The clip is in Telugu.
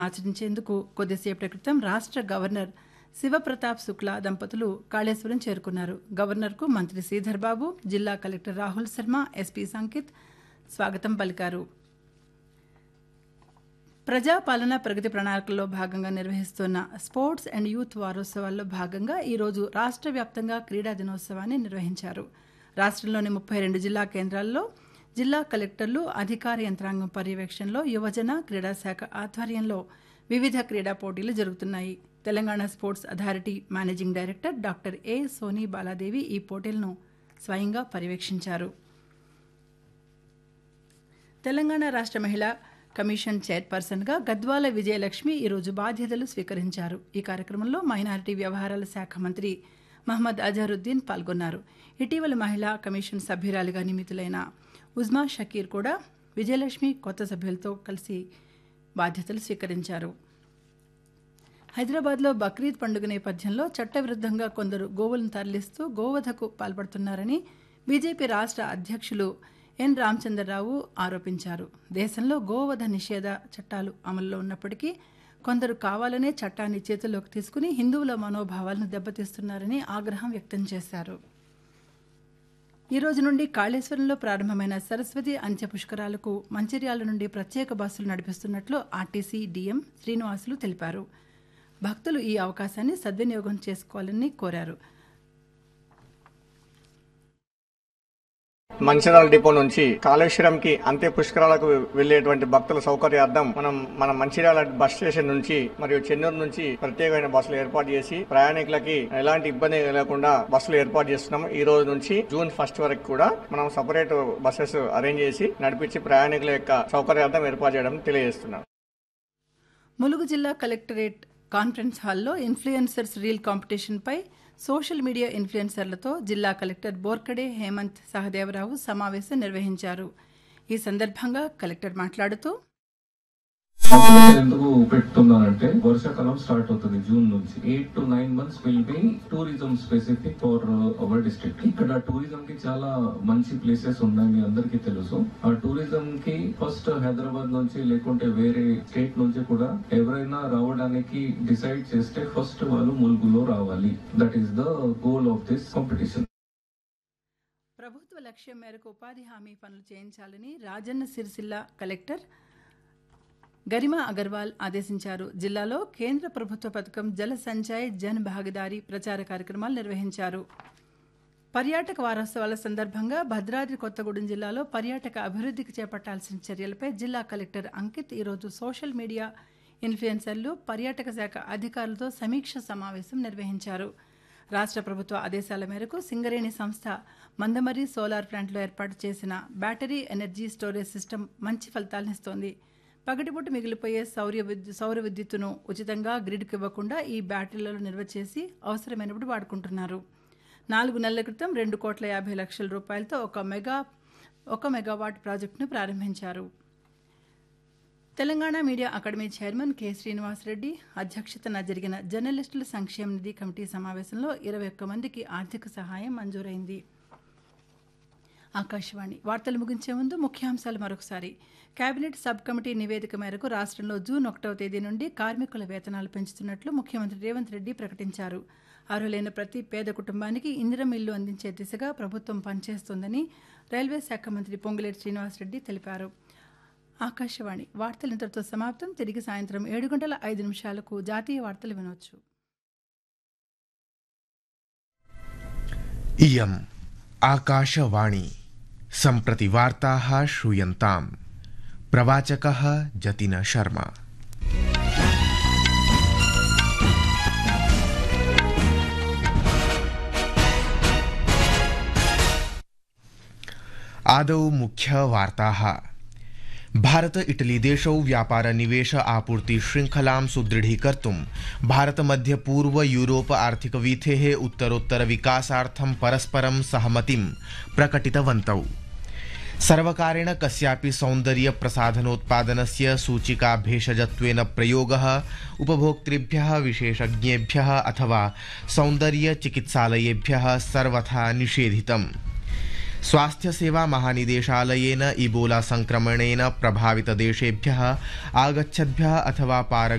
ఆచరించేందుకు కొద్దిసేపటి క్రితం రాష్ట్ర గవర్నర్ శివప్రతాప్ శుక్లా దంపతులు కాళేశ్వరం చేరుకున్నారు గవర్నర్కు మంత్రి శ్రీధర్ బాబు జిల్లా కలెక్టర్ రాహుల్ శర్మ ఎస్పీ సంకిత్ స్వాగతం పలికారు ప్రజాపాలన ప్రగతి ప్రణాళికలో భాగంగా నిర్వహిస్తున్న స్పోర్ట్స్ అండ్ యూత్ వారోత్సవాల్లో భాగంగా ఈరోజు రాష్ట్ర వ్యాప్తంగా క్రీడా దినోత్సవాన్ని నిర్వహించారు రాష్ట్రంలోని ముప్పై రెండు జిల్లా కేంద్రాల్లో జిల్లా కలెక్టర్లు అధికార యంత్రాంగం పర్యవేక్షణలో యువజన క్రీడా శాఖ ఆధ్వర్యంలో వివిధ క్రీడా పోటీలు జరుగుతున్నాయి Telangana sports authority managing director doctor A Soni Baladevi ఈ పోటీలను స్వయంగా పర్యవేక్షించారు తెలంగాణ రాష్ట్ర మహిళా కమిషన్ చైర్పర్సన్గా గద్వాల విజయలక్ష్మి ఈరోజు బాధ్యతలు స్వీకరించారు ఈ కార్యక్రమంలో మైనారిటీ వ్యవహారాల శాఖ మంత్రి మహమ్మద్ అజహరుద్దీన్ పాల్గొన్నారు ఇటీవల మహిళా కమిషన్ సభ్యురాలిగా నియమితులైన ఉజ్మా షకీర్ కూడా విజయలక్ష్మి కొత్త సభ్యులతో కలిసి బాధ్యతలు స్వీకరించారు హైదరాబాద్లో బక్రీద్ పండుగ నేపథ్యంలో చట్టవిరుద్ధంగా కొందరు గోవులను తరలిస్తూ గోవధకు పాల్పడుతున్నారని బీజేపీ రాష్ట్ర అధ్యక్షులు ఎన్ రామచంద్రరావు ఆరోపించారు దేశంలో గోవధ నిషేధ చట్టాలు అమల్లో ఉన్నప్పటికీ కొందరు కావాలనే చట్టాన్ని చేతుల్లోకి తీసుకుని హిందువుల మనోభావాలను దెబ్బతీస్తున్నారని ఆగ్రహం వ్యక్తం చేశారు ఈ రోజు నుండి కాళేశ్వరంలో ప్రారంభమైన సరస్వతి అంత్య పుష్కరాలకు మంచిర్యాల నుండి ప్రత్యేక బస్సులు నడిపిస్తున్నట్లు ఆర్టీసీ డీఎం శ్రీనివాసులు తెలిపారు భక్తులు ఈ అవకాశాన్ని సద్వినియోగం చేసుకోవాలని కోరారు మంచిర్యాల డిపో నుంచి కాళేశ్వరంకి అంత్య పుష్కరాలకు వెళ్లేటువంటి భక్తుల సౌకర్యార్థం మనం మన మంచిర్యాల బస్ స్టేషన్ నుంచి మరియు చెన్నూరు నుంచి ప్రత్యేకమైన బస్సులు ఏర్పాటు చేసి ప్రయాణికులకి ఎలాంటి ఇబ్బంది లేకుండా బస్సులు ఏర్పాటు చేస్తున్నాం ఈ రోజు నుంచి జూన్ ఫస్ట్ వరకు కూడా మనం సపరేట్ బస్సెస్ అరేంజ్ చేసి నడిపించి ప్రయాణికుల యొక్క సౌకర్యార్థం ఏర్పాటు చేయడం తెలియజేస్తున్నాం ములుగు జిల్లా కలెక్టరేట్ కాన్ఫరెన్స్ హాల్లో ఇన్ఫ్లుయెన్సర్స్ రీల్ కాంపిటీషన్పై సోషల్ మీడియా ఇన్ఫ్లుయెన్సర్లతో జిల్లా కలెక్టర్ బోర్కడే హేమంత్ సహదేవరావు సమావేశం నిర్వహించారు ఈ సందర్భంగా కలెక్టర్ మాట్లాడుతూ కాంపిటీషన్ ఎందుకు పెట్టుతున్నానంటే వర్షాకాలం స్టార్ట్ అవుతుంది జూన్ నుంచి eight to nine months will be tourism specific for our district ఇక్కడ టూరిజం కి చాలా మంచి ప్లేసెస్ ఉన్నాయి మీ అందరికీ తెలుసు ఆ టూరిజం కి ఫస్ట్ హైదరాబాద్ నుంచి లేకుంటే వేరే స్టేట్ నుంచి కూడా ఎవరైనా రావడానికి డిసైడ్ చేస్తే ఫస్ట్ వాళ్ళు ములుగులో రావాలి that is the goal of this competition ప్రభుత్వ లక్ష్యం మేరకు ఉపాధి హామీ పనులు చేయించాలని రాజన్న సిరిసిల్ల కలెక్టర్ గరిమా అగర్వాల్ ఆదేశించారు జిల్లాలో కేంద్ర ప్రభుత్వ పథకం జల సంచయ్ జన్ భాగీదారీ ప్రచార కార్యక్రమాలు నిర్వహించారు పర్యాటక వారోత్సవాల సందర్భంగా భద్రాద్రి కొత్తగూడెం జిల్లాలో పర్యాటక అభివృద్ధికి చేపట్టాల్సిన చర్యలపై జిల్లా కలెక్టర్ అంకిత్ ఈరోజు సోషల్ మీడియా ఇన్ఫ్లుయెన్సర్లు పర్యాటక శాఖ అధికారులతో సమీక్ష సమావేశం నిర్వహించారు రాష్ట్ర ప్రభుత్వ ఆదేశాల మేరకు సింగరేణి సంస్థ మందమరి సోలార్ ప్లాంట్లో ఏర్పాటు చేసిన బ్యాటరీ ఎనర్జీ స్టోరేజ్ సిస్టమ్ మంచి ఫలితాలనిస్తోంది పగటిపూట మిగిలిపోయే సౌర్య విద్యు సౌర విద్యుత్తును ఉచితంగా గ్రిడ్కి ఇవ్వకుండా ఈ బ్యాటరీలలో నిల్వ చేసి అవసరమైనప్పుడు వాడుకుంటున్నారు నాలుగు నెలల క్రితం రెండు కోట్ల యాభై లక్షల రూపాయలతో ఒక మెగా ఒక మెగావాట్ ప్రాజెక్టును ప్రారంభించారు Telangana media academy chairman K Srinivasa Reddy అధ్యక్షతన జరిగిన జర్నలిస్టుల సంక్షేమ నిధి కమిటీ సమావేశంలో ఇరవై ఒక్క మందికి ఆర్థిక సహాయం మంజూరైంది ఆకాశవాణి వార్తలు ముగించే ముందు ముఖ్యాంశాలు మరొకసారి కేబినెట్ సబ్ కమిటీ నివేదిక మేరకు రాష్ట్రంలో జూన్ ఒకటవ తేదీ నుండి కార్మికుల వేతనాలు పెంచుతున్నట్లు ముఖ్యమంత్రి రేవంత్ రెడ్డి ప్రకటించారు అర్హులైన ప్రతి పేద కుటుంబానికి ఇందిరం ఇల్లు అందించే దిశగా ప్రభుత్వం పనిచేస్తోందని రైల్వే శాఖ మంత్రి పొంగులేటి శ్రీనివాసరెడ్డి తెలిపారు ఆకాశవాణి వార్తలు ఇంతటితో సమాప్తం తిరిగి సాయంత్రం ఏడు గంటల ఐదు నిమిషాలకు జాతీయ వార్తలు వినవచ్చు इयम् आकाशवाणी सम्प्रति वार्ताः श्रूयन्ताम् प्रवाचकः जतिन शर्मा आदौ मुख्यवार्ताः भारत इटली देशौ व्यापार निवेश आपूर्ति शृङ्खलां सुदृढीकर्तुं भारत मध्य पूर्व यूरोप आर्थिकवीथेः उत्तरोत्तर विकासार्थं परस्परं सहमतिं प्रकटितवन्तौ सर्वकारेण कस्यापि सौन्दर्य प्रसाधनोत्पादनस्य सूचिका भेषजत्वेन प्रयोगः उपभोक्तृभ्यः विशेषज्ञेभ्यः अथवा सौन्दर्य चिकित्सालयेभ्यः सर्वथा निषेधितम् स्वास्थ्यसेवा महानिदेशालयेन इबोला संक्रमणेन प्रभावितदेशेभ्यः आगच्छद्भ्यः अथवा पार